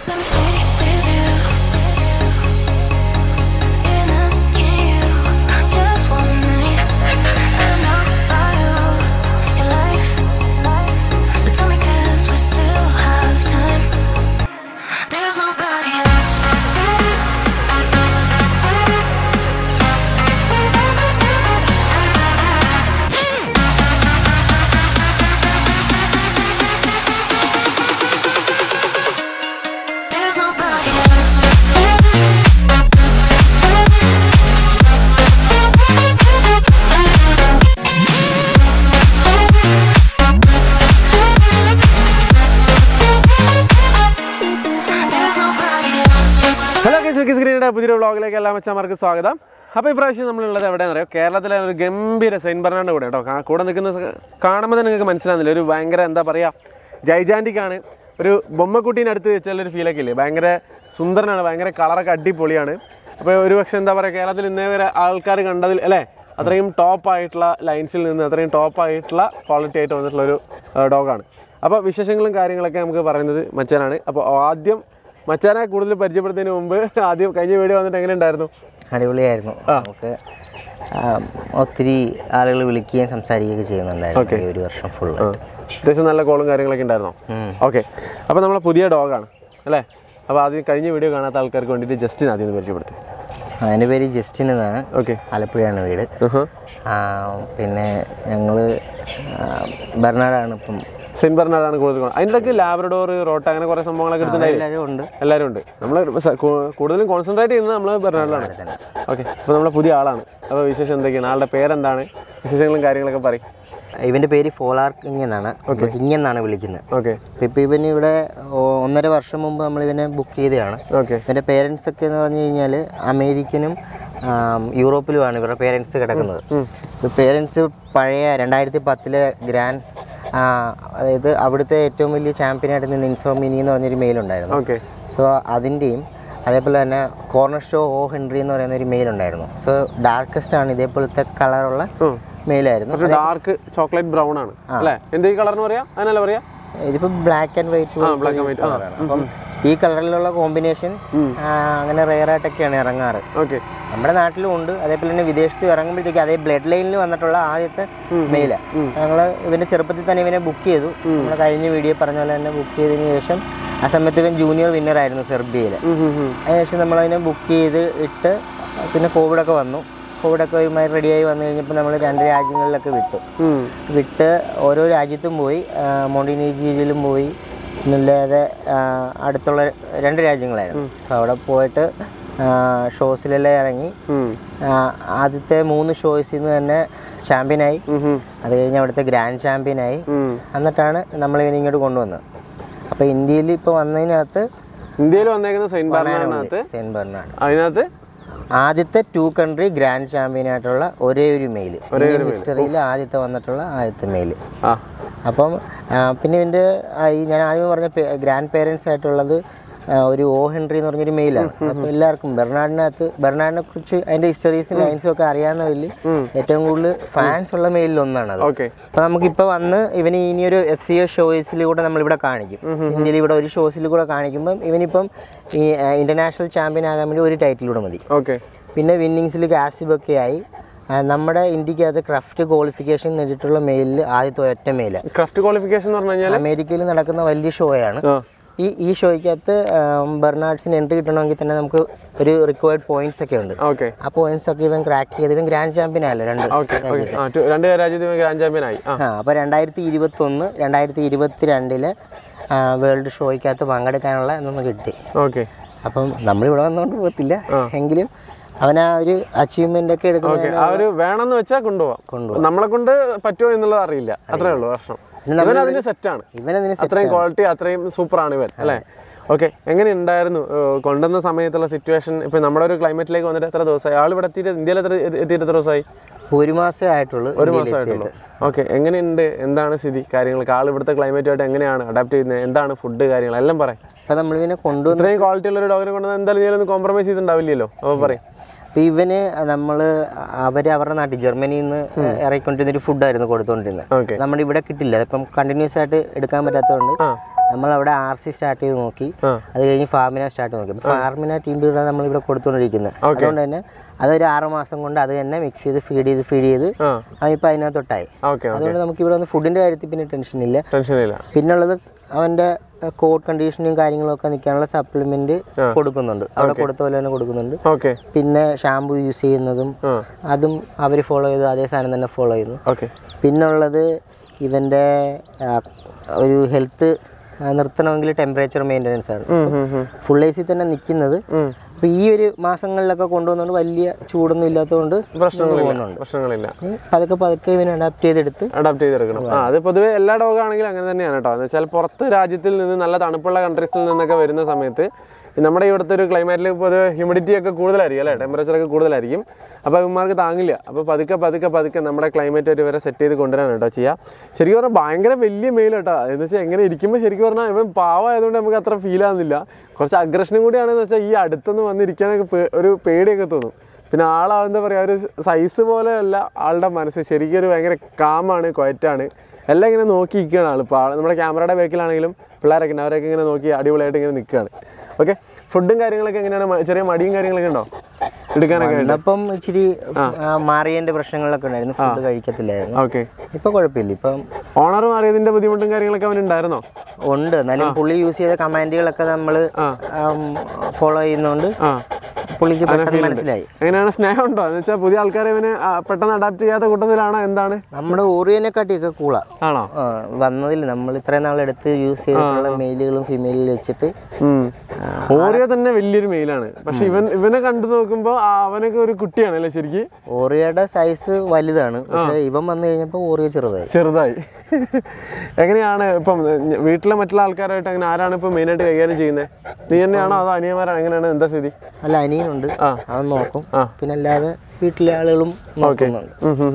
Let me stay with you. In us, can you? Just one night. I know by you, your life. But tell me 'cause we still have time. There's nobody else. There's nobody else. There's nobody else. Hello കേസ് വിക്കി സ്ക്രീനിയുടെ പുതിയൊരു വ്ളോഗിലേക്ക് എല്ലാ മച്ചന്മാർക്ക് സ്വാഗതം അപ്പോൾ ഇപ്രാവശ്യം നമ്മളുള്ളത് എവിടെയാണെന്ന് അറിയോ കേരളത്തിലെ ഒരു ഗംഭീര സെയിൻ ബെർണാണ്ട് കൂടെ കേട്ടോ കാ- കൂടെ നിൽക്കുന്ന സ- കാണുമ്പോൾ തന്നെ നിങ്ങൾക്ക് മനസ്സിലാകുന്നില്ല ഒരു ഭയങ്കര എന്താ പറയുക ജൈജാൻറ്റിക്കാണ് ഒരു ബൊമ്മക്കുട്ടീനെ അടുത്ത് വെച്ചുള്ള ഒരു ഫീലൊക്കെ ഇല്ലേ ഭയങ്കര സുന്ദരനാണ് ഭയങ്കര കളറൊക്കെ അടിപൊളിയാണ് അപ്പോൾ ഒരു പക്ഷേ എന്താ പറയുക കേരളത്തിൽ ഇന്നേ വരെ ആൾക്കാർ കണ്ടതിൽ അല്ലേ അത്രയും ടോപ്പ് ആയിട്ടുള്ള ലൈൻസിൽ നിന്ന് അത്രയും ടോപ്പ് ആയിട്ടുള്ള ക്വാളിറ്റി ആയിട്ട് വന്നിട്ടുള്ള ഒരു ഡോഗാണ് അപ്പോൾ വിശേഷങ്ങളും കാര്യങ്ങളൊക്കെ നമുക്ക് പറയുന്നത് മച്ചാനാണ് അപ്പോൾ ആദ്യം മച്ചാനെ കൂടുതൽ പരിചയപ്പെടുന്നതിന് മുമ്പ് ആദ്യം കഴിഞ്ഞ വീഡിയോ വന്നിട്ട് എങ്ങനെ ഉണ്ടായിരുന്നു അടിപൊളിയായിരുന്നു നമുക്ക് ആ, ഒത്തിരി ആളുകൾ വിളിക്കുകയും സംസാരിക്കുകയൊക്കെ ചെയ്യുന്നുണ്ടായിരുന്നു ഈ ഒരു വർഷം ഫുൾ അത്യാവശ്യം നല്ല കോളും കാര്യങ്ങളൊക്കെ ഉണ്ടായിരുന്നോ ഓക്കെ അപ്പോൾ നമ്മളെ പുതിയ ഡോഗാണ് അല്ലേ അപ്പോൾ ആദ്യം കഴിഞ്ഞ വീഡിയോ കാണാത്ത ആൾക്കാർക്ക് വേണ്ടിയിട്ട് ജസ്റ്റിന് ആദ്യം ഒന്ന് പരിചയപ്പെടുത്തി അതിൻ്റെ പേര് ജസ്റ്റിൻ എന്നാണ് ഓക്കെ ആലപ്പുഴയാണ് വീട് ആ, പിന്നെ ഞങ്ങൾ ബെർണാഡാണ് ഇപ്പം സെയിൻറ്റ് ബെർണാർഡാണ് കൂടുതൽ കാണുന്നത് അതിൻ്റെയൊക്കെ ലാബ്രഡോർ റോട്ട അങ്ങനെ കുറേ സംഭവങ്ങളൊക്കെ എടുത്തിട്ടുണ്ടായി എല്ലാവരും ഉണ്ട് എല്ലാവരും ഉണ്ട് നമ്മൾ കൂടുതലും കോൺസെൻട്രേറ്റ് ചെയ്യുന്നത് നമ്മൾ ബെർണാർഡിലാണ് ഓക്കെ അപ്പോൾ നമ്മളെ പുതിയ ആളാണ് അപ്പോൾ വിശേഷം എന്തൊക്കെയാണ് ആളുടെ പേരെന്താണ് വിശേഷങ്ങളും കാര്യങ്ങളൊക്കെ പറയും ഇവൻ്റെ പേര് ഫോളാർ കിങ് എന്നാണ് കിങ് എന്നാണ് വിളിക്കുന്നത് ഓക്കെ അപ്പം ഇപ്പം ഇവന് ഇവിടെ ഒ- ഒന്നര വർഷം മുമ്പ് നമ്മൾ ഇവനെ ബുക്ക് ചെയ്തതാണ് ഓക്കെ ഇവൻ്റെ പേരൻസ് ഒക്കെ എന്ന് പറഞ്ഞു കഴിഞ്ഞാൽ അമേരിക്കനും ആം, യൂറോപ്പിലുമാണ് ഇവരുടെ പേരൻസ് കിടക്കുന്നത് സോ പേരൻസ് പഴയ രണ്ടായിരത്തി പത്തിലെ ഗ്രാൻഡ് ആ, അതായത് അവിടുത്തെ ഏറ്റവും വലിയ ചാമ്പ്യനായിട്ട് നിന്ന് ഇൻസോമിനി എന്ന് പറഞ്ഞൊരു മെയിൽ ഉണ്ടായിരുന്നു ഓക്കെ സോ അതിൻ്റെയും അതേപോലെ തന്നെ കോർണർ ഷോ ഓ ഹെൻറി എന്ന് പറയുന്ന ഒരു മെയിൽ ഉണ്ടായിരുന്നു സോ ഡാർക്കസ്റ്റ് ആണ് ഇതേപോലത്തെ കളറുള്ള മെയിലായിരുന്നു കുറച്ച് ഡാർക്ക് ചോക്ലേറ്റ് ബ്രൗൺ ആണ് അല്ലേ എന്ത് ഈ കളർന്ന് പറയാ അതിനല്ല പറയാ ഇതിപ്പോൾ black and white black and white. ആ. അപ്പം ഈ കളറിലുള്ള കോമ്പിനേഷൻ അങ്ങനെ റെയർ ആയിട്ടൊക്കെയാണ് ഇറങ്ങാറ് ഓക്കെ നമ്മുടെ നാട്ടിലും ഉണ്ട് അതേപോലെ തന്നെ വിദേശത്ത് ഇറങ്ങുമ്പോഴത്തേക്ക് അതേ ബ്ലഡ് ലൈനിൽ വന്നിട്ടുള്ള ആദ്യത്തെ മെയില ഞങ്ങൾ ഇവന്റെ ചെറുപ്പത്തിൽ തന്നെ ഇവനെ ബുക്ക് ചെയ്തു നമ്മൾ കഴിഞ്ഞ വീഡിയോ പറഞ്ഞ പോലെ തന്നെ ബുക്ക് ചെയ്തതിന് ശേഷം ആ സമയത്ത് ഇവൻ ജൂനിയർ വിന്നർ ആയിരുന്നു സെർബിയയിൽ അതിനുശേഷം നമ്മളതിനെ ബുക്ക് ചെയ്ത് ഇട്ട് പിന്നെ കോവിഡൊക്കെ വന്നു കോവിഡൊക്കെ ഒരുമാതിരി റെഡിയായി വന്നു കഴിഞ്ഞപ്പോൾ നമ്മൾ രണ്ട് രാജ്യങ്ങളിലൊക്കെ വിട്ടു വിട്ട് ഓരോ രാജ്യത്തും പോയി മോണ്ടിനീജിയയിലും പോയി പിന്നല്ലാതെ ആ, അടുത്തുള്ള രണ്ട് രാജ്യങ്ങളായിരുന്നു സോ അവിടെ പോയിട്ട് ഷോസിലെല്ലാം ഇറങ്ങി ആ, ആദ്യത്തെ മൂന്ന് ഷോയ്സിൽ നിന്ന് തന്നെ ചാമ്പ്യനായി അത് കഴിഞ്ഞ് അവിടുത്തെ ഗ്രാൻഡ് ചാമ്പ്യനായി എന്നിട്ടാണ് നമ്മൾ ഇവനെ ഇങ്ങോട്ട് കൊണ്ടുവന്നത് അപ്പോൾ ഇന്ത്യയിൽ ഇപ്പോൾ വന്നതിനകത്ത് ഇന്ത്യയിൽ വന്നേക്കുന്ന സെയിൻറ്റ് ബെർണാർഡിനകത്ത് സെയിൻറ്റ് ബെർണാഡ് അതിനകത്ത് ആദ്യത്തെ ടു കൺട്രി ഗ്രാൻഡ് ചാമ്പ്യൻ ആയിട്ടുള്ള ഒരേ ഒരു മെയിൽ ഇന്ത്യൻ ഹിസ്റ്ററിയിൽ ആദ്യത്തെ വന്നിട്ടുള്ള ആദ്യത്തെ മെയിൽ ആ അപ്പം ആ, പിന്നെ ഇതിൻ്റെ ഈ ഞാൻ ആദ്യം പറഞ്ഞ ഗ്രാൻഡ് പേരൻസ് ആയിട്ടുള്ളത് ആ, ഒരു ഓ ഹെൻറി എന്ന് പറഞ്ഞൊരു മെയിലാണ് അപ്പോൾ എല്ലാവർക്കും ബെർണാഡിനകത്ത് ബെർണാഡിനെ കുറിച്ച് അതിൻ്റെ ഹിസ്റ്ററീസും ലൈൻസും ഒക്കെ അറിയാവുന്നവരിൽ ഏറ്റവും കൂടുതൽ ഫാൻസ് ഉള്ള മെയിലിൽ ഒന്നാണ് അത് ഓക്കെ അപ്പോൾ നമുക്കിപ്പോൾ വന്ന് ഇവന് ഇനിയൊരു എഫ് സി എസ് ഷോസിലൂടെ നമ്മളിവിടെ കാണിക്കും ഇന്ത്യയിൽ ഇവിടെ ഒരു ഷോസിൽ കൂടെ കാണിക്കുമ്പം ഇവനിപ്പം ഈ ഇൻ്റർനാഷണൽ ചാമ്പ്യൻ ആകാൻ വേണ്ടി ഒരു ടൈറ്റിലൂടെ മതി ഓക്കെ പിന്നെ വിന്നിങ്സിൽ കാസിബൊക്കെ ആയി ആ, നമ്മുടെ ഇന്ത്യക്കകത്ത് ക്രഫ്റ്റ് ക്വാളിഫിക്കേഷൻ നേടിയിട്ടുള്ള മെയിലിൽ ആദ്യത്തെ ഒരൊറ്റ മെയില് ക്രാഫ്റ്റ് ക്വാളിഫിക്കേഷൻ എന്ന് പറഞ്ഞു കഴിഞ്ഞാൽ അമേരിക്കയിൽ നടക്കുന്ന വലിയ ഷോയാണ് ആ ഈ ഈ ഷോയ്ക്കകത്ത് ബെർണാഡ്സിന് എൻട്രി കിട്ടണമെങ്കിൽ തന്നെ നമുക്ക് ഒരു റിക്വയർഡ് പോയിന്റ്സ് ഒക്കെ ഉണ്ട് ഓക്കെ ആ പോയിന്റ്സ് ഒക്കെ ഇവൻ ക്രാക്ക് ചെയ്ത് ഇവൻ ഗ്രാൻഡ് ചാമ്പ്യൻ ആയല്ലോ രണ്ട് ഓക്കെ ഓക്കെ ആ ടു- രണ്ട് രാജ്യത്ത് ഗ്രാൻഡ് ചാമ്പ്യൻ ആയി ആ ആ അപ്പോൾ രണ്ടായിരത്തി ഇരുപത്തി ഒന്ന് രണ്ടായിരത്തി ഇരുപത്തി രണ്ടില് വേൾഡ് ഷോയ്ക്കകത്ത് പങ്കെടുക്കാനുള്ള എന്നൊന്ന് കിട്ടി ഓക്കെ അപ്പം നമ്മളിവിടെ വന്നുകൊണ്ട് പോകത്തില്ല എങ്കിലും അവൻ ആ ഒരു അച്ചീവ്മെന്റ് ഒക്കെ എടുക്കുന്ന ഓക്കെ ആ ഒരു വേണമെന്ന് വെച്ചാൽ കൊണ്ടുപോവാം നമ്മളെ കൊണ്ട് പറ്റുമോ എന്നുള്ളത് അറിയില്ല അത്രേ ഉള്ളൂ പ്രശ്നം ഇവൻ അതിന് സെറ്റാണ് ഇവനതിന് അത്രയും ക്വാളിറ്റി അത്രയും സൂപ്പറാണ് ഇവൻ അല്ലേ ഓക്കെ എങ്ങനെ ഉണ്ടായിരുന്നു ഏഹ് കൊണ്ടുവന്ന സമയത്തുള്ള സിറ്റുവേഷൻ ഇപ്പൊ നമ്മുടെ ഒരു ക്ലൈമറ്റിലേക്ക് വന്നിട്ട് എത്ര ദിവസമായി ആൾ ഇവിടെ എത്തിയിട്ട് ഇന്ത്യയിൽ എത്ര എത്തിയിട്ട് എത്ര ദിവസമായി ഒരു മാസമേ ആയിട്ടുള്ളൂ ഒരു ഇന്ത്യയിൽ മാസമായിട്ടുള്ളൂ ഓക്കെ എങ്ങനെയുണ്ട് എന്താണ് സ്ഥിതി കാര്യങ്ങൾക്ക് ആൾ ഇവിടുത്തെ ക്ലൈമറ്റുമായിട്ട് എങ്ങനെയാണ് അഡാപ്റ്റ് ചെയ്യുന്നത് എന്താണ് ഫുഡ് കാര്യങ്ങൾ എല്ലാം പറയും അപ്പം നമ്മളിവനെ കൊണ്ടുവന്ന് ഇത്രയും ക്വാളിറ്റി ഉള്ള ഒരു ഡോഗിനെ കൊണ്ടുവന്ന് എന്തായാലും ഇതിലൊന്നും കോംപ്രമൈസ് ചെയ്തിട്ടുണ്ടാവില്ലല്ലോ അപ്പോൾ പറയും അപ്പോൾ ഇവന് നമ്മൾ അവർ അവരുടെ നാട്ടിൽ ജർമ്മനിയിൽ നിന്ന് ഇറക്കിക്കൊണ്ടിരുന്ന ഒരു ഫുഡായിരുന്നു കൊടുത്തുകൊണ്ടിരുന്നത് ഓക്കെ നമ്മുടെ ഇവിടെ കിട്ടില്ല അതിപ്പം കണ്ടിന്യൂസ് ആയിട്ട് എടുക്കാൻ പറ്റാത്തതുകൊണ്ട് ആ നമ്മൾ അവിടെ ആർ സി സ്റ്റാർട്ട് ചെയ്ത് നോക്കി ആ. അത് കഴിഞ്ഞ് ഫാമിന സ്റ്റാർട്ട് നോക്കി അപ്പോൾ ഫാർമിന ടീം ബീഡാണ് നമ്മളിവിടെ കൊടുത്തുകൊണ്ടിരിക്കുന്നത് അതുകൊണ്ട് തന്നെ അതൊരു ആറ് മാസം കൊണ്ട് അത് തന്നെ മിക്സ് ചെയ്ത് ഫീഡ് ചെയ്ത് ഫീഡ് ചെയ്ത് ആ അവനിപ്പോൾ അതിനകത്തൊട്ടായി ഓക്കെ അതുകൊണ്ട് നമുക്ക് ഇവിടെ വന്ന് ഫുഡിൻ്റെ കാര്യത്തിൽ പിന്നെ ടെൻഷൻ ഇല്ല ടെൻഷനില്ല പിന്നുള്ളത് അവൻ്റെ കോഡ് കണ്ടീഷനും കാര്യങ്ങളൊക്കെ നിൽക്കാനുള്ള സപ്ലിമെന്റ് കൊടുക്കുന്നുണ്ട് അവിടെ കൊടുത്ത പോലെ തന്നെ കൊടുക്കുന്നുണ്ട് ഓക്കെ പിന്നെ ഷാമ്പു യൂസ് ചെയ്യുന്നതും ആ അതും അവർ ഫോളോ ചെയ്ത് അതേ സാധനം തന്നെ ഫോളോ ചെയ്യുന്നു ഓക്കെ പിന്നുള്ളത് ഇവൻ്റെ ആ, ഒരു ഹെൽത്ത് നിർത്തണമെങ്കിൽ ടെമ്പറേച്ചർ മെയിൻ്റനൻസ് ആണ് ഫുൾ എ സി തന്നെ നിൽക്കുന്നത് അപ്പോൾ ഈ ഒരു മാസങ്ങളിലൊക്കെ കൊണ്ടുവന്നുകൊണ്ട് വലിയ ചൂടൊന്നും ഇല്ലാത്തതുകൊണ്ട് പ്രശ്നങ്ങളില്ല പോകുന്നുണ്ട് പ്രശ്നങ്ങളില്ല ഉം, പതുക്കെ പതുക്കെ ഇവനെ അഡാപ്റ്റ് ചെയ്തെടുത്ത് അഡാപ്റ്റ് ചെയ്തെടുക്കണം ആ അത് പൊതുവെ എല്ലാ ഡോഗ് ആണെങ്കിലും അങ്ങനെ തന്നെയാണ് കേട്ടോ എന്ന് വെച്ചാൽ പുറത്ത് രാജ്യത്തിൽ നിന്ന് നല്ല തണുപ്പുള്ള കൺട്രീസിൽ നിന്നൊക്കെ വരുന്ന സമയത്ത് ഈ നമ്മുടെ ഇവിടുത്തെ ഒരു ക്ലൈമാറ്റിൽ പൊതുവെ ഹ്യൂമിഡിറ്റി ഒക്കെ കൂടുതലായിരിക്കും അല്ലേ ടെമ്പറേച്ചർ ഒക്കെ കൂടുതലായിരിക്കും അപ്പോൾ ഇവന്മാർക്ക് താങ്ങില്ല അപ്പോൾ പതുക്കെ പതുക്കെ പതുക്കെ നമ്മുടെ ക്ലൈമറ്റ് ഒരു വരെ സെറ്റ് ചെയ്ത് കൊണ്ടുവരാൻ കേട്ടോ ചെയ്യുക ശരിക്കും പറഞ്ഞാൽ ഭയങ്കര വലിയ മെയിൽ കേട്ടോ എന്ന് വെച്ചാൽ എങ്ങനെ ഇരിക്കുമ്പോൾ ശരിക്കും പറഞ്ഞാൽ ഇവൻ പാവമായതുകൊണ്ട് നമുക്ക് അത്ര ഫീൽ ആകുന്നില്ല കുറച്ച് അഗ്രഷനും കൂടിയാണെന്ന് വെച്ചാൽ ഈ അടുത്തൊന്ന് വന്നിരിക്കാനൊക്കെ പേ- ഒരു പേടിയൊക്കെ തോന്നും പിന്നെ ആളാ എന്താ പറയുക ഒരു സൈസ് പോലെ അല്ല ആളുടെ മനസ്സ് ശരിക്കും ഒരു ഭയങ്കര കാമാണ് ക്വയറ്റാണ് എല്ലാം ഇങ്ങനെ നോക്കി നിൽക്കുകയാണ് ആൾ ഇപ്പോൾ ആൾ നമ്മുടെ ക്യാമറയുടെ ബാക്കിലാണെങ്കിലും പിള്ളേരൊക്കെ ഉണ്ട് അവരൊക്കെ ഇങ്ങനെ നോക്കി അടിപൊളിയായിട്ട് ഇങ്ങനെ നിൽക്കുകയാണ് ഓക്കെ ഫുഡും കാര്യങ്ങളൊക്കെ എങ്ങനെയാണ് മ- ചെറിയ മടിയും കാര്യങ്ങളൊക്കെ ഉണ്ടോ എടുക്കാനൊക്കെ ആയിട്ട് അപ്പം ഇച്ചിരി ആ, മാറിയതിന്റെ പ്രശ്നങ്ങളൊക്കെ ഉണ്ടായിരുന്നു ഫുഡ് കഴിക്കത്തില്ലായിരുന്നു ഓക്കെ ഇപ്പൊ കുഴപ്പമില്ല ഇപ്പം ഓണർ മാറിയതിൻ്റെ ബുദ്ധിമുട്ടും കാര്യങ്ങളൊക്കെ അവനുണ്ടായിരുന്നോ ഉണ്ട് എന്നാലും പുള്ളി യൂസ് ചെയ്ത കമാൻഡുകളൊക്കെ നമ്മൾ ഫോളോ ചെയ്യുന്നോണ്ട് ആ പുള്ളിക്ക് പെട്ടെന്ന് മനസ്സിലായി എങ്ങനെയാണ് സ്നേഹം ഉണ്ടോ എന്ന് വെച്ചാൽ പുതിയ ആൾക്കാരെ ഇവന് ആ, പെട്ടെന്ന് അഡാപ്റ്റ് ചെയ്യാത്ത കൂട്ടത്തിലാണോ എന്താണ് നമ്മുടെ ഓറിയനെക്കാട്ടിയൊക്കെ കൂളാ ആണോ വന്നതിൽ നമ്മൾ ഇത്രയും നാളെടുത്ത് യൂസ് ചെയ്തിട്ടുള്ള മെയിലുകളും ഫീമെയിലും വെച്ചിട്ട് ഉം. ഓറിയോ തന്നെ വലിയൊരു മെയിലാണ് പക്ഷെ ഇവൻ ഇവനെ കണ്ടു നോക്കുമ്പോ ആ അവനൊക്കെ ഒരു കുട്ടിയാണ് അല്ലേ ശരിക്ക് ഓറിയയുടെ സൈസ് വലുതാണ് പക്ഷെ ഇവൻ വന്നു കഴിഞ്ഞപ്പോൾ ഓറിയ ചെറുതായി ചെറുതായി എങ്ങനെയാണ് ഇപ്പം ഞ- വീട്ടിലെ മറ്റുള്ള ആൾക്കാരായിട്ട് അങ്ങനെ ആരാണ് ഇപ്പം മെയിനായിട്ട് കൈകാര്യം ചെയ്യുന്നത് നീ തന്നെയാണോ അതോ അനിയന്മാരാണ് എങ്ങനെയാണ് എന്താ സ്ഥിതി അല്ല അനിയനുണ്ട് ആ. അവൻ നോക്കും ആ. പിന്നെ അല്ലാതെ വീട്ടിലെ ആളുകളും നോക്കുന്നുണ്ട്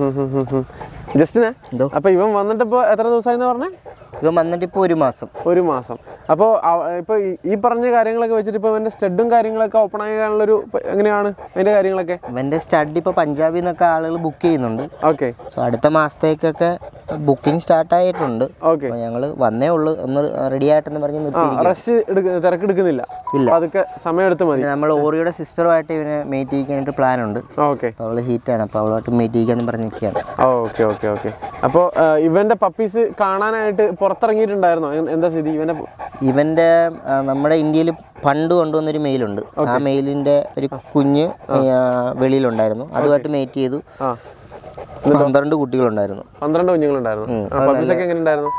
ജസ്റ്റിനെ എന്തോ? അപ്പൊ ഇവൻ വന്നിട്ട് ഇപ്പൊ എത്ര ദിവസമായിന്ന് പറഞ്ഞേ ഇവൻ വന്നിട്ട് ഇപ്പോൾ ഒരു മാസം ഒരു മാസം അപ്പോൾ ഇപ്പോൾ ഈ പറഞ്ഞ കാര്യങ്ങളൊക്കെ വെച്ചിട്ട് ഇപ്പോൾ അവൻ്റെ സ്റ്റഡും കാര്യങ്ങളൊക്കെ ഓപ്പൺ ആകാനുള്ളൊരു ഇപ്പൊ എങ്ങനെയാണ് അതിൻ്റെ കാര്യങ്ങളൊക്കെ ഇവന്റെ സ്റ്റഡി ഇപ്പോൾ പഞ്ചാബിൽ നിന്നൊക്കെ ആളുകൾ ബുക്ക് ചെയ്യുന്നുണ്ട് ഓക്കെ സോ അടുത്ത മാസത്തേക്കൊക്കെ ബുക്കിംഗ് സ്റ്റാർട്ട് ആയിട്ടുണ്ട് ഓക്കെ അപ്പോൾ ഞങ്ങൾ വന്നേ ഉള്ളൂ ഒന്ന് റെഡി ആയിട്ടെന്ന് പറഞ്ഞ് ആ നിർത്തിയിരിക്കും റഷ് എടുക്ക തിരക്കെടുക്കുന്നില്ല ഇല്ല. അപ്പൊ അതൊക്കെ സമയമെടുത്ത് മതി നമ്മൾ ഓറിയുടെ സിസ്റ്ററുമായിട്ട് ഇവനെ മീറ്റ് ചെയ്യിക്കാനായിട്ട് പ്ലാൻ ഉണ്ട് ഓക്കെ അപ്പോൾ അവൾ ഹീറ്റാണ് അപ്പോൾ അവളുമായിട്ട് മീറ്റ് ചെയ്യിക്കാന്ന് പറഞ്ഞ് നിൽക്കുകയാണ് ഓക്കെ ഓക്കെ ഓക്കെ അപ്പോൾ ഇവന്റെ പപ്പീസ് കാണാനായിട്ട് പുറത്തിറങ്ങിയിട്ടുണ്ടായിരുന്നോ എ- എന്താ സ്ഥിതി ഇവന്റെ ഇവന്റെ ആ, നമ്മുടെ ഇന്ത്യയിൽ പണ്ട് കൊണ്ടുവന്നൊരു മെയിലുണ്ട് ആ മെയിലിന്റെ ഒരു കുഞ്ഞ് ആ, വെളിയിലുണ്ടായിരുന്നു അതുമായിട്ട് മേറ്റ് ചെയ്തു ആ പന്ത്രണ്ട് കുട്ടികളുണ്ടായിരുന്നു പന്ത്രണ്ട് കുഞ്ഞുങ്ങളുണ്ടായിരുന്നു പപ്പീസ് ഒക്കെ എങ്ങനെ ഉണ്ടായിരുന്നു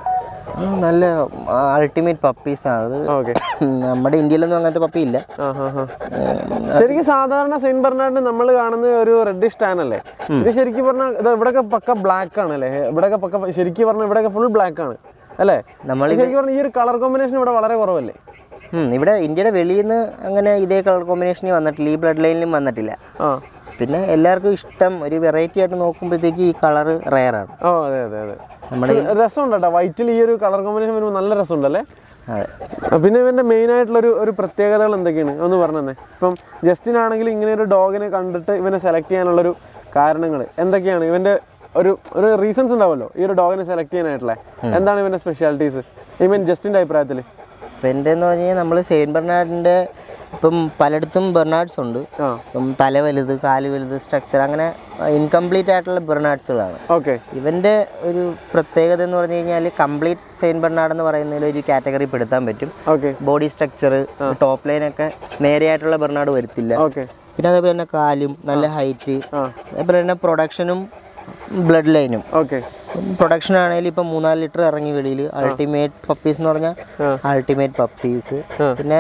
ആ, നല്ല അൾട്ടിമേറ്റ് പപ്പീസാണ് അത് ഓക്കെ നമ്മുടെ ഇന്ത്യയിലൊന്നും അങ്ങനത്തെ പപ്പി ഇല്ല ആ ഹാ ഹാ ശരിക്കും സാധാരണ സെയിന്റ് ബെർണാർഡ് നമ്മൾ കാണുന്ന ഒരു റെഡിഷ് ടാൻ അല്ലേ ഇത് ശരിക്കും പറഞ്ഞാൽ ഇത് ഇവിടെയൊക്കെ പക്ക ബ്ലാക്ക് ആണ് അല്ലേ ഇവിടെയൊക്കെ പക്ക ശരിക്കും പറഞ്ഞാൽ ഇവിടെയൊക്കെ ഫുൾ ബ്ലാക്ക് ആണ് അല്ലേ നമ്മൾ ശരിക്കും പറഞ്ഞാൽ ഈ ഒരു കളർ കോമ്പിനേഷൻ ഇവിടെ വളരെ കുറവല്ലേ ഉം, ഇവിടെ ഇന്ത്യയുടെ വെളിയിൽ നിന്ന് അങ്ങനെ ഇതേ കളർ കോമ്പിനേഷനിൽ വന്നിട്ടില്ല ഈ ബ്ലഡ് ലൈനിലും വന്നിട്ടില്ല ആ പിന്നെ എല്ലാവർക്കും ഇഷ്ടം ഒരു വെറൈറ്റി ആയിട്ട് നോക്കുമ്പോഴത്തേക്ക് ഈ കളറ് റയറാണ് ഓ അതെ അതെ അതെ നമ്മുടെ രസമുണ്ട് കേട്ടോ വൈറ്റിൽ ഈ ഒരു കളർ കോമ്പിനേഷൻ വരുമ്പോൾ നല്ല രസമുണ്ടല്ലേ അതെ ആ, പിന്നെ ഇവന്റെ മെയിൻ ആയിട്ടുള്ള ഒരു ഒരു പ്രത്യേകതകൾ എന്തൊക്കെയാണ് ഒന്ന് പറഞ്ഞു തന്നെ ഇപ്പം ജസ്റ്റിൻ ആണെങ്കിൽ ഇങ്ങനെ ഒരു ഡോഗിനെ കണ്ടിട്ട് ഇവനെ സെലക്ട് ചെയ്യാനുള്ളൊരു കാരണങ്ങൾ എന്തൊക്കെയാണ് ഇവന്റെ ഒരു ഒരു റീസൺസ് ഉണ്ടാവുമല്ലോ ഈ ഒരു ഡോഗിനെ സെലക്ട് ചെയ്യാനായിട്ടുള്ള എന്താണ് ഇവന്റെ സ്പെഷ്യാലിറ്റീസ് ഐ മീൻ ജസ്റ്റിന്റെ അഭിപ്രായത്തിൽ എൻ്റെ എന്ന് പറഞ്ഞു കഴിഞ്ഞാൽ നമ്മൾ സെയിൻ ബെർണാഡിൻ്റെ ഇപ്പം പലയിടത്തും ബെർണാഡ്സ് ഉണ്ട് ആ ഇപ്പം തല വലുത് കാല് വലുത് സ്ട്രക്ചർ അങ്ങനെ ഇൻകംപ്ലീറ്റ് ആയിട്ടുള്ള ബെർണാഡ്സുകളാണ് ഓക്കെ ഇവൻ്റെ ഒരു പ്രത്യേകത എന്ന് പറഞ്ഞു കഴിഞ്ഞാൽ കംപ്ലീറ്റ് സെയിൻ ബെർണാഡ് എന്ന് പറയുന്നതിൽ ഒരു കാറ്റഗറി പെടുത്താൻ പറ്റും ഓക്കെ ബോഡി സ്ട്രക്ചർ ടോപ്പ് ലൈനൊക്കെ നേരെയായിട്ടുള്ള ബെർണാഡ് വരുത്തില്ല ഓക്കെ പിന്നെ അതേപോലെ തന്നെ കാലും നല്ല ഹൈറ്റ് ആ അതേപോലെ തന്നെ പ്രൊഡക്ഷനും ബ്ലഡ് ലൈനും ഓക്കെ പ്രൊഡക്ഷൻ ആണെങ്കിലും ഇപ്പം മൂന്നാല് ലിറ്റർ ഇറങ്ങി വെളിയിൽ അൾട്ടിമേറ്റ് പപ്പീസ് എന്ന് പറഞ്ഞാൽ അൾട്ടിമേറ്റ് പപ്പീസ് പിന്നെ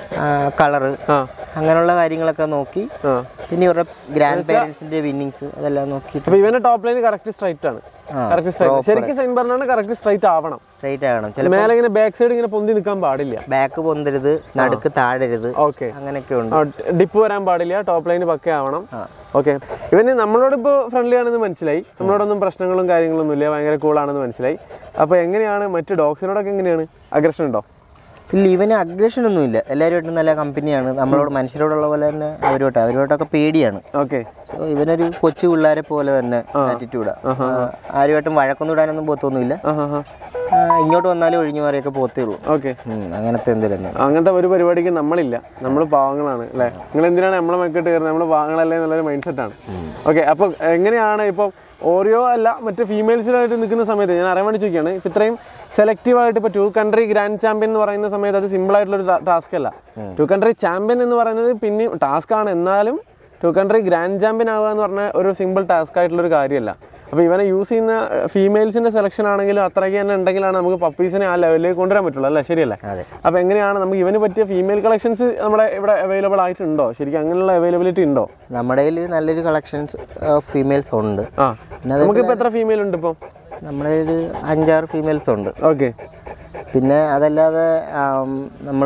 കളറ് ആ അങ്ങനെയുള്ള കാര്യങ്ങളൊക്കെ നോക്കി ആ പിന്നെ ഇവരുടെ ഗ്രാൻഡ് പേരൻസിന്റെ വിന്നിങ്സ് അതെല്ലാം നോക്കിയിട്ട് അപ്പൊ ഇവന്റെ ടോപ്പ് ലൈൻ കറക്റ്റ് സ്ട്രൈറ്റ് ആണ് ആ, കറക്റ്റ് സ്ട്രൈറ്റ് ശരിക്കും സെയിൻ പറഞ്ഞാണ് കറക്റ്റ് സ്ട്രൈറ്റ് ആവണം സ്ട്രൈറ്റ് ആകണം ചില മേലെ ഇങ്ങനെ ബാക്ക് സൈഡ് ഇങ്ങനെ പൊന്തി നിൽക്കാൻ പാടില്ല ബാക്ക് പൊന്തരുത് നടുക്ക് താഴരുത് ഓക്കെ അങ്ങനെയൊക്കെ ഉണ്ട് ഡിപ്പ് വരാൻ പാടില്ല ടോപ്പ് ലൈൻ പക്ക ആവണം ഓക്കെ ഇവന് നമ്മളോട് ഇപ്പോൾ ഫ്രണ്ട്ലി ആണെന്ന് മനസ്സിലായി നമ്മളോടൊന്നും പ്രശ്നങ്ങളും കാര്യങ്ങളൊന്നും ഇല്ല ഭയങ്കര കൂളാണെന്ന് മനസ്സിലായി അപ്പോൾ എങ്ങനെയാണ് മറ്റു ഡോഗ്സിനോടൊക്കെ എങ്ങനെയാണ് അഗ്രഷൻ ഉണ്ടോ ഇല്ല ഇവന് അഗ്രഷൻ ഒന്നുമില്ല എല്ലാവരുമായിട്ടും നല്ല കമ്പനിയാണ് നമ്മളോട് മനുഷ്യരോടുള്ള പോലെ തന്നെ അവരുമായിട്ട് അവരുമായിട്ടൊക്കെ പേടിയാണ് ഓക്കെ സോ ഇവനൊരു കൊച്ചു പിള്ളേരെ പോലെ തന്നെ ആറ്റിറ്റ്യൂഡാ ആരുമായിട്ടും വഴക്കൊന്നും ഇടാനൊന്നും പോത്തൊന്നുമില്ല ആ ഹാ ഹാ ആ, ഇങ്ങോട്ട് വന്നാലും ഒഴിഞ്ഞു മാറിയൊക്കെ പോത്തേ ഉള്ളൂ ഓക്കെ ഉം, അങ്ങനത്തെ എന്തെങ്കിലും അങ്ങനത്തെ ഒരു പരിപാടിക്ക് നമ്മളില്ല നമ്മൾ പാവങ്ങളാണ് അല്ലേ നിങ്ങൾ എന്തിനാണ് നമ്മളെ മെക്കിട്ട് കയറുന്നത് നമ്മൾ പാവങ്ങളല്ലേ എന്നുള്ളൊരു മൈൻഡ് സെറ്റാണ് ഓക്കെ അപ്പോൾ എങ്ങനെയാണ് ഇപ്പോൾ ഓരോ അല്ല മറ്റ് ഫീമെയിൽസിലായിട്ട് നിൽക്കുന്ന സമയത്ത് ഞാൻ അറിയാൻ വേണ്ടി ചോദിക്കുകയാണ് ഇപ്പം ഇത്രയും സെലക്റ്റീവ് ആയിട്ട് ഇപ്പോൾ ടു കൺട്രി ഗ്രാൻഡ് ചാമ്പ്യൻ എന്ന് പറയുന്ന സമയത്ത് അത് സിമ്പിൾ ആയിട്ടുള്ളൊരു ടാസ്ക് അല്ല ടു കൺട്രി ചാമ്പ്യൻ എന്ന് പറയുന്നത് പിന്നെയും ടാസ്ക് ആണ് എന്നാലും ടു കൺട്രി ഗ്രാൻഡ് ചാമ്പ്യൻ ആവുക എന്ന് പറഞ്ഞാൽ ഒരു സിമ്പിൾ ടാസ്ക് ആയിട്ടുള്ളൊരു കാര്യമല്ല അപ്പോൾ ഇവനെ യൂസ് ചെയ്യുന്ന ഫീമെയിൽസിൻ്റെ സെലക്ഷൻ ആണെങ്കിലും അത്രയ്ക്ക് തന്നെ ഉണ്ടെങ്കിലാണ് നമുക്ക് പപ്പീസിനെ ആ ലെവലിലേക്ക് കൊണ്ടുവരാൻ പറ്റുള്ളൂ അല്ലേ ശരിയല്ലേ അതെ അപ്പോൾ എങ്ങനെയാണ് നമുക്ക് ഇവന് പറ്റിയ ഫീമെയിൽ കളക്ഷൻസ് നമ്മുടെ ഇവിടെ അവൈലബിൾ ആയിട്ടുണ്ടോ ശരിക്കും അങ്ങനെയുള്ള അവൈലബിലിറ്റി ഉണ്ടോ നമ്മുടെ കയ്യിൽ നല്ലൊരു കളക്ഷൻസ് ഫീമെയിൽസ് ഉണ്ട് ആ പിന്നെ നമുക്കിപ്പോൾ എത്ര ഫീമെയിൽ ഉണ്ട് ഇപ്പം നമ്മുടെ കയ്യിൽ അഞ്ചാറ് ഫീമെയിൽസ് ഉണ്ട് ഓക്കെ പിന്നെ അതല്ലാതെ നമ്മൾ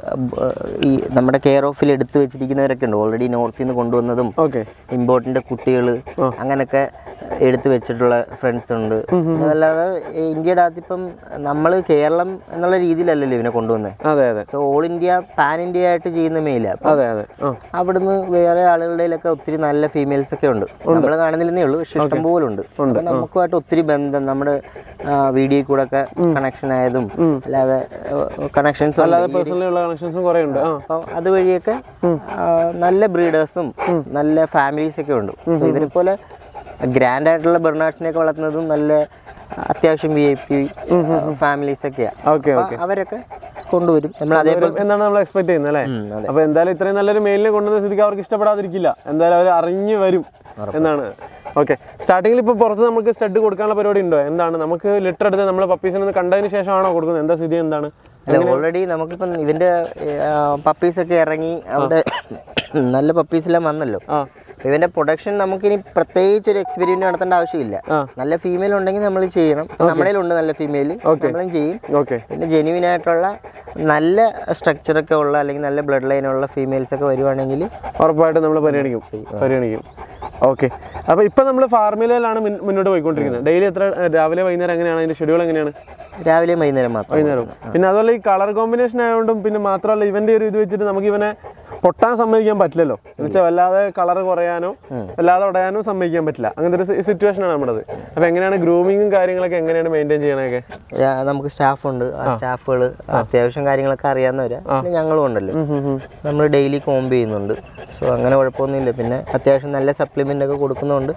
ഈ നമ്മുടെ കെയർ ഓഫിൽ എടുത്തു വെച്ചിരിക്കുന്നവരൊക്കെ ഉണ്ട് ഓൾറെഡി നോർത്തിൽ നിന്ന് കൊണ്ടുവന്നതും ഓക്കെ ഇമ്പോർട്ടൻ്റ് കുട്ടികൾ അങ്ങനെയൊക്കെ എടുത്തു വെച്ചിട്ടുള്ള ഫ്രണ്ട്സ് ഉണ്ട് പിന്നെ അതല്ലാതെ ഈ ഇന്ത്യയുടെ അകത്തിപ്പം നമ്മൾ കേരളം എന്നുള്ള രീതിയിലല്ലല്ലോ ഇവനെ കൊണ്ടുവന്നത് അതെ അതെ so all India pan India ആയിട്ട് ചെയ്യുന്ന മെയില അതെ അതെ ആ അവിടുന്ന് വേറെ ആളുകളുടെയിലൊക്കെ ഒത്തിരി നല്ല ഫീമെയിൽസ് ഒക്കെ ഉണ്ട് നമ്മൾ കാണുന്നില്ലെന്നേ ഉള്ളൂ പക്ഷെ ഇഷ്ടം പോലെ ഉണ്ട് അപ്പൊ നമുക്കുമായിട്ട് ഒത്തിരി ബന്ധം നമ്മുടെ വീഡിയോയിൽ കൂടെ ഒക്കെ കണക്ഷൻ ആയതും അല്ലാതെ കണക്ഷൻസ് അല്ലാതെ പേഴ്സണലി ഉള്ള കണക്ഷൻസും കുറേ ഉണ്ട് ആ അപ്പം അതുവഴിയൊക്കെ ആ, നല്ല ബ്രീഡേഴ്സും നല്ല ഫാമിലീസ് ഒക്കെ ഉണ്ട് സോ ഇവരെ പോലെ ഗ്രാൻഡ് ആയിട്ടുള്ള ബെർണാഡ്സിനെയൊക്കെ വളർത്തുന്നതും നല്ല അത്യാവശ്യം വി ഐ പി ഫാമിലീസ് ഒക്കെയാണ് ഓക്കെ അപ്പൊ അവരൊക്കെ കൊണ്ടുവരും നമ്മൾ അതേപോലെ എന്നാണ് നമ്മൾ എക്സ്പെക്ട് ചെയ്യുന്നത് അല്ലേ ഉം, അതെ. അപ്പോൾ എന്തായാലും ഇത്രയും നല്ലൊരു മെയിലിനെ കൊണ്ടുവന്ന സ്ഥിതിക്ക് അവർക്ക് ഇഷ്ടപ്പെടാതിരിക്കില്ല എന്തായാലും അവർ അറിഞ്ഞു വരും എന്നാണ് ഓക്കെ സ്റ്റാർട്ടിങ്ങിൽ ഇപ്പോൾ പുറത്ത് നമുക്ക് സ്റ്റഡ് കൊടുക്കാനുള്ള പരിപാടി ഉണ്ടോ എന്താണ് നമുക്ക് ലിറ്റർ എടുത്ത് നമ്മൾ പപ്പീസിനെ ഒന്ന് കണ്ടതിന് ശേഷമാണോ കൊടുക്കുന്നത് എന്താ സ്ഥിതി എന്താണ് അല്ല ഓൾറെഡി നമുക്കിപ്പം ഇവന്റെ പപ്പീസ് ഒക്കെ ഇറങ്ങി അവിടെ നല്ല പപ്പീസ് എല്ലാം വന്നല്ലോ ആ ഇവന്റെ പ്രൊഡക്ഷൻ നമുക്കിനി പ്രത്യേകിച്ച് ഒരു എക്സ്പെരിമെന്റ് നടത്തേണ്ട ആവശ്യമില്ല ആ. നല്ല ഫീമെയിൽ ഉണ്ടെങ്കിൽ നമ്മൾ ചെയ്യണം നമ്മുടെ ഉണ്ട് നല്ല ഫീമെയിൽ നമ്മളും ചെയ്യും ഓക്കെ പിന്നെ ജെന്യൂൻ ആയിട്ടുള്ള നല്ല സ്ട്രക്ചറൊക്കെ ഉള്ള അല്ലെങ്കിൽ നല്ല ബ്ലഡ് ലൈനുള്ള ഫീമെയിൽസ് ഒക്കെ വരുവാണെങ്കിൽ ഉറപ്പായിട്ടും നമ്മൾ പരിഗണിക്കും പരിഗണിക്കും ഓക്കെ അപ്പോൾ ഇപ്പം നമ്മൾ ഫാർമിലയിലാണ് മുൻ- മുന്നോട്ട് പോയിക്കൊണ്ടിരിക്കുന്നത് ഡെയിലി എത്ര ഏഹ്, രാവിലെ വൈകുന്നേരം എങ്ങനെയാണ് അതിൻ്റെ ഷെഡ്യൂൾ എങ്ങനെയാണ് രാവിലെയും വൈകുന്നേരം മാത്രം വൈകുന്നേരം പിന്നെ അതുപോലെ ഈ കളർ കോമ്പിനേഷൻ ആയതുകൊണ്ടും പിന്നെ മാത്രമല്ല ഇവന്റെ ഒരു ഇത് വെച്ചിട്ട് നമുക്ക് ഇവനെ പൊട്ടാൻ സമ്മതിക്കാൻ പറ്റില്ലല്ലോ എന്ന് വെച്ചാൽ വല്ലാതെ കളർ കുറയാനോ വല്ലാതെ ഉടയാനോ സമ്മതിക്കാൻ പറ്റില്ല അങ്ങനത്തെ ഒരു സിറ്റുവേഷൻ ആണ് നമ്മുടേത് അപ്പോൾ എങ്ങനെയാണ് ഗ്രൂമിങ്ങും കാര്യങ്ങളൊക്കെ എങ്ങനെയാണ് മെയിൻറ്റെയിൻ ചെയ്യണതൊക്കെ രാ- നമുക്ക് സ്റ്റാഫുണ്ട് ആ സ്റ്റാഫുകൾ അത്യാവശ്യം കാര്യങ്ങളൊക്കെ അറിയാവുന്നവരാ പിന്നെ ഞങ്ങളും ഉണ്ടല്ലോ നമ്മൾ ഡെയിലി കോംബ് ചെയ്യുന്നുണ്ട് സോ അങ്ങനെ കുഴപ്പമൊന്നുമില്ല പിന്നെ അത്യാവശ്യം നല്ല സപ്ലിമെന്റ് ഒക്കെ കൊടുക്കുന്നതുകൊണ്ട്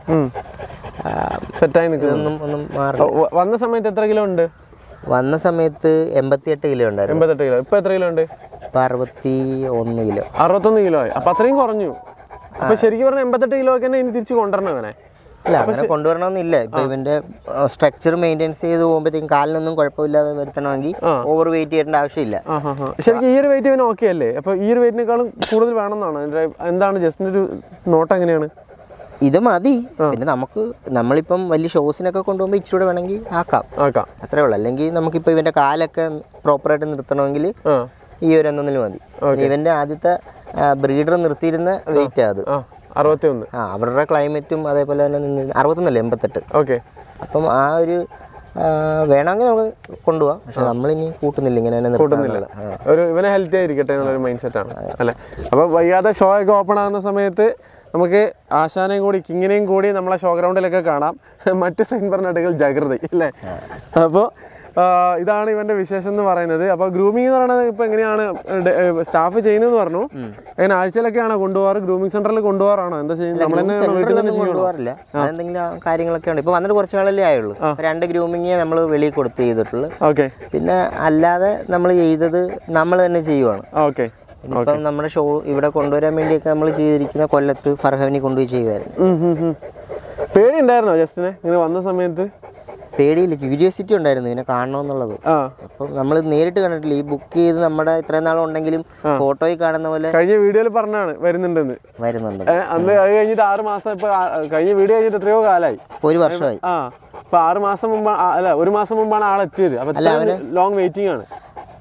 ആ, സെറ്റായി നിൽക്കുന്നു ഇതൊന്നും ഒന്നും മാറില്ല വ- വന്ന സമയത്ത് എത്ര കിലോ ഉണ്ട് വന്ന സമയത്ത് എൺപത്തിയെട്ട് കിലോ ഉണ്ടായിരുന്നു എൺപത്തെട്ട് കിലോ ഇപ്പൊ എത്ര കിലോ ഉണ്ട് ഇപ്പം അറുപത്തി ഒന്ന് കിലോ അറുപത്തൊന്ന് കിലോ ആയി അപ്പൊ അത്രയും കുറഞ്ഞു അപ്പൊ ശരിക്കും പറഞ്ഞാൽ എൺപത്തെട്ട് കിലോ ഒക്കെ തന്നെ ഇനി തിരിച്ചു കൊണ്ടുവരണം അവനെ അല്ല അങ്ങനെ കൊണ്ടുവരണമെന്നില്ല ഇപ്പൊ ഇവന്റെ സ്ട്രക്ചർ മെയിൻറ്റെയിൻസ് ചെയ്ത് പോകുമ്പോഴത്തേക്കും കാലിനൊന്നും കുഴപ്പമില്ലാതെ വരുത്തണമെങ്കിൽ ഓവർ വെയിറ്റ് ചെയ്യേണ്ട ആവശ്യമില്ല ആ ഹാ ഹാ ശരിക്കും ഈ ഒരു വെയിറ്റ് ഇവന് ഓക്കെ അല്ലേ അപ്പൊ ഈ ഒരു വെയിറ്റിനേക്കാളും കൂടുതൽ വേണമെന്നാണ് അതിന്റെ എന്താണ് ജസ്റ്റിന്റെ ഒരു നോട്ട് എങ്ങനെയാണ് ഇത് മതി പിന്നെ നമുക്ക് നമ്മളിപ്പം വലിയ ഷോസിനൊക്കെ കൊണ്ടുപോകുമ്പോൾ ഇച്ചിരി വേണമെങ്കിൽ ആക്കാം ആക്കാം അത്രേ ഉള്ളൂ അല്ലെങ്കിൽ നമുക്കിപ്പോൾ ഇവന്റെ കാലൊക്കെ പ്രോപ്പറായിട്ട് നിർത്തണമെങ്കിൽ ആ ഈ ഒരു ഒന്നൊന്നിൽ മതി ഇവന്റെ ആദ്യത്തെ ബ്രീഡർ നിർത്തിയിരുന്ന വെയിറ്റ് അത് ആ അറുപത്തി ഒന്ന് ആ അവരുടെ ക്ലൈമറ്റും അതേപോലെ തന്നെ നിന്ന് എൺപത്തൊന്നല്ല എൺപത്തെട്ട് ഓക്കെ അപ്പം ആ ഒരു ആ, വേണമെങ്കിൽ നമുക്ക് കൊണ്ടുപോകാം പക്ഷെ നമ്മളിനി കൂട്ടുന്നില്ല ഇങ്ങനെ തന്നെ നിർത്താനുള്ള ആ. ഒരു ഇവനെ ഹെൽത്തി ആയിരിക്കട്ടെ എന്നുള്ളൊരു മൈൻഡ് സെറ്റാണ് അല്ലേ അപ്പോൾ വയ്യാതെ ഷോ ഒക്കെ ഓപ്പൺ ആകുന്ന സമയത്ത് നമുക്ക് ആശാനെയും കൂടി കിങ്ങിനെയും കൂടി നമ്മളെ ഷോ ഗ്രൗണ്ടിലൊക്കെ കാണാം മറ്റ് സൈൻ ബർണാട്ടുകൾ ജാഗ്രത അല്ലേ അപ്പോൾ ഇതാണ് ഇവന്റെ വിശേഷം എന്ന് പറയുന്നത് അപ്പോൾ ഗ്രൂമിംഗ് എന്ന് പറയുന്നത് ഇപ്പോൾ എങ്ങനെയാണ് സ്റ്റാഫ് ചെയ്യുന്നതെന്ന് പറഞ്ഞു അങ്ങനെ ആഴ്ചയിലൊക്കെയാണോ കൊണ്ടുപോകാറ് ഗ്രൂമിംഗ് സെന്ററിൽ കൊണ്ടുപോകാറാണോ എന്താ ചെയ്യുന്നത് നമ്മൾ തന്നെ വീട്ടിൽ തന്നെ സെന്ററിലൊന്നും ചെയ്യണോ കൊണ്ടുപോകാറില്ല അതെന്തെങ്കിലും ആ കാര്യങ്ങളൊക്കെ ഉണ്ട് ഇപ്പൊ വന്നിട്ട് കുറച്ച് നാളല്ലേ ആയുള്ളൂ ഇപ്പൊ രണ്ട് ഗ്രൂമിങ് നമ്മൾ വെളിയിൽ കൊടുത്ത് ചെയ്തിട്ടുള്ളൂ ഓക്കെ പിന്നെ അല്ലാതെ നമ്മൾ ചെയ്തത് നമ്മൾ തന്നെ ചെയ്യുവാണ് ഓക്കെ ഇപ്പം നമ്മുടെ ഷോ ഇവിടെ കൊണ്ടുവരാൻ വേണ്ടിയൊക്കെ നമ്മൾ ചെയ്തിരിക്കുന്ന കൊല്ലത്ത് ഫർഹവനി കൊണ്ടുപോയി ചെയ്യുമായിരുന്നു പേടി ഉണ്ടായിരുന്നോ ജസ്റ്റിന് ഇങ്ങനെ വന്ന സമയത്ത് പേടിയില്ല ക്യൂരിയോസിറ്റി ഉണ്ടായിരുന്നു ഇതിനെ കാണണമെന്നുള്ളത് ആ അപ്പം നമ്മൾ നേരിട്ട് കണ്ടിട്ടില്ല ഈ ബുക്ക് ചെയ്ത് നമ്മുടെ ഇത്രയും നാളുണ്ടെങ്കിലും ഫോട്ടോയിൽ കാണുന്ന പോലെ കഴിഞ്ഞ വീഡിയോയിൽ പറഞ്ഞാണ് വരുന്നുണ്ടെന്ന് വരുന്നുണ്ട് ഏ, അന്ന് അത് കഴിഞ്ഞിട്ട് ആറ് മാസം ഇപ്പൊ ആ- കഴിഞ്ഞ വീഡിയോ കഴിഞ്ഞിട്ട് എത്രയോ കാലായി ഒരു വർഷമായി ആ ഇപ്പൊ ആറ് മാസം മുമ്പാണ് അല്ല ഒരു മാസം മുമ്പാണ് ആളെത്തിയത് അപ്പൊ ലോങ് വെയിറ്റിംഗ് ആണ്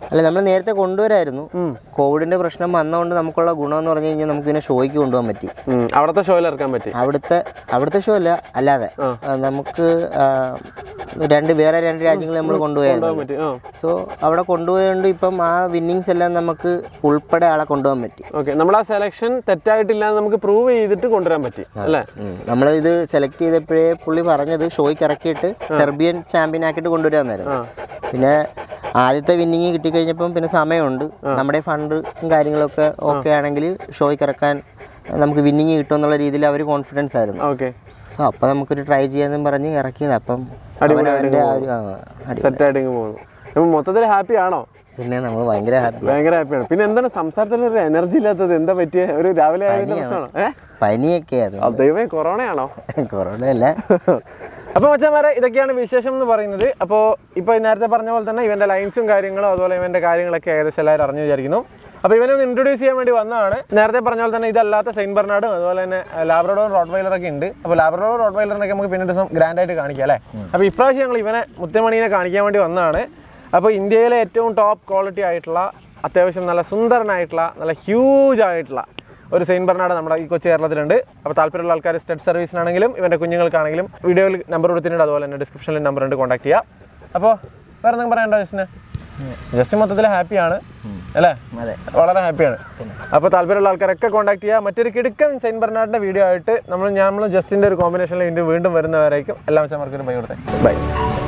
അല്ല നമ്മൾ നേരത്തെ കൊണ്ടുവരായിരുന്നു കോവിഡിന്റെ പ്രശ്നം വന്നതുകൊണ്ട് നമുക്കുള്ള ഗുണം എന്ന് പറഞ്ഞു കഴിഞ്ഞാൽ നമുക്ക് ഇതിനെ ഷോയ്ക്ക് കൊണ്ടുപോകാൻ പറ്റി ഉം. അവിടുത്തെ ഷോയിൽ ഇറക്കാൻ പറ്റി അവിടുത്തെ അവിടുത്തെ ഷോ അല്ല അല്ലാതെ ആ, നമുക്ക് ആ, രണ്ട് വേറെ രണ്ട് രാജ്യങ്ങൾ നമ്മൾ കൊണ്ടുപോയായിരുന്നു പറ്റി ആ സോ അവിടെ കൊണ്ടുപോയതുകൊണ്ട് ഇപ്പം ആ വിന്നിങ്സ് എല്ലാം നമുക്ക് ഉൾപ്പെടെ ആളെ കൊണ്ടുപോകാൻ പറ്റി ഓക്കെ നമ്മൾ ആ സെലക്ഷൻ തെറ്റായിട്ടില്ല എന്ന് നമുക്ക് പ്രൂവ് ചെയ്തിട്ട് കൊണ്ടുവരാൻ പറ്റി അല്ലേ നമ്മൾ ഇത് സെലക്ട് ചെയ്തപ്പോഴേ പുള്ളി പറഞ്ഞത് ഷോയ്ക്ക് ഇറക്കിയിട്ട് സെർബിയൻ ചാമ്പ്യൻ ആക്കിയിട്ട് കൊണ്ടുവരാമെന്നായിരുന്നു പിന്നെ ആദ്യത്തെ വിന്നിങ് കിട്ടിക്കഴിഞ്ഞപ്പം പിന്നെ സമയമുണ്ട് നമ്മുടെ ഫണ്ടും കാര്യങ്ങളൊക്കെ ഓക്കെ ആണെങ്കിൽ ഷോയ്ക്ക് ഇറക്കാൻ നമുക്ക് വിന്നിങ് കിട്ടുമെന്നുള്ള രീതിയിൽ അവർ കോൺഫിഡൻസ് ആയിരുന്നു ഓക്കെ സോ അപ്പം നമുക്കൊരു ട്രൈ ചെയ്യാമെന്നും പറഞ്ഞ് ഇറക്കിയത് അപ്പം അവനവൻ്റെ ആ ഒരു ആ, അടി സെറ്റായിട്ട് ഇങ്ങ് പോകുന്നു അപ്പം മൊത്തത്തിൽ ഹാപ്പി ആണോ പിന്നെ നമ്മൾ ഭയങ്കര ഹാപ്പി ഭയങ്കര ഹാപ്പിയാണ് പിന്നെ എന്താണ് സംസാരത്തിൽ ഒരു എനർജി ഇല്ലാത്തത് എന്താ പറ്റിയ ഒരു രാവിലെ ആയതിന്റെ പ്രശ്നമാണോ ഏഹ് പനിയൊക്കെ ആയിരുന്നു ദൈവമേ കൊറോണയാണോ കൊറോണ അല്ല അപ്പോൾ മച്ചന്മാരെ ഇതൊക്കെയാണ് വിശേഷം എന്ന് പറയുന്നത് അപ്പോൾ ഇപ്പോൾ നേരത്തെ പറഞ്ഞ പോലെ തന്നെ ഇവന്റെ ലൈൻസും കാര്യങ്ങളും അതുപോലെ ഇവന്റെ കാര്യങ്ങളൊക്കെ ഏകദേശം എല്ലാവരും അറിഞ്ഞു വിചാരിക്കുന്നു അപ്പോൾ ഇവനെ ഒന്ന് ഇൻട്രൊഡ്യൂസ് ചെയ്യാൻ വേണ്ടി വന്നതാണ് നേരത്തെ പറഞ്ഞ പോലെ തന്നെ ഇതല്ലാത്ത സെയിൻ ബെർണാഡും അതുപോലെ തന്നെ ലാബ്രഡോർ റോഡ് വൈലറൊക്കെ ഉണ്ട് അപ്പോൾ ലാബ്രഡോർ റോഡ് വൈലറിനൊക്കെ നമുക്ക് പിന്നീട് ദിവസം ഗ്രാൻഡ് ആയിട്ട് കാണിക്കാം അല്ലേ അപ്പോൾ ഇപ്രാവശ്യം ഞങ്ങൾ ഇവനെ മുത്തമണീനെ കാണിക്കാൻ വേണ്ടി വന്നതാണ് അപ്പോൾ ഇന്ത്യയിലെ ഏറ്റവും ടോപ്പ് ക്വാളിറ്റി ആയിട്ടുള്ള അത്യാവശ്യം നല്ല സുന്ദരനായിട്ടുള്ള നല്ല ഹ്യൂജ് ആയിട്ടുള്ള ഒരു സെയിൻ ബെർണാഡ് നമ്മുടെ ഈ കൊച്ചു കേരളത്തിലുണ്ട് അപ്പോൾ താല്പര്യമുള്ള ആൾക്കാർ സ്റ്റഡ് സർവീസിനാണെങ്കിലും ഇവൻ്റെ കുഞ്ഞുങ്ങൾക്കാണെങ്കിലും വീഡിയോയിൽ നമ്പർ കൊടുത്തിട്ടുണ്ട് അതുപോലെ തന്നെ ഡിസ്ക്രിപ്ഷനിൽ നമ്പർ ഉണ്ട് കോൺടാക്ട് ചെയ്യാം അപ്പോൾ വേറെ എന്തെങ്കിലും പറയണ്ടോ ജസ്റ്റിന് ജസ്റ്റ് മൊത്തത്തിൽ ഹാപ്പിയാണ് അല്ലേ അതെ വളരെ ഹാപ്പിയാണ് അപ്പോൾ താല്പര്യമുള്ള ആൾക്കാരൊക്കെ കോൺടാക്ട് ചെയ്യുക മറ്റൊരു കിടുക്കൻ സെയിൻ ബെർണാഡിൻ്റെ വീഡിയോ ആയിട്ട് നമ്മൾ നമ്മൾ ജസ്റ്റിൻ്റെ ഒരു കോമ്പിനേഷനിൽ വീണ്ടും വരുന്നവരായിരിക്കും എല്ലാ വെച്ചാൽ ബൈ കൊടുത്തേ ബൈ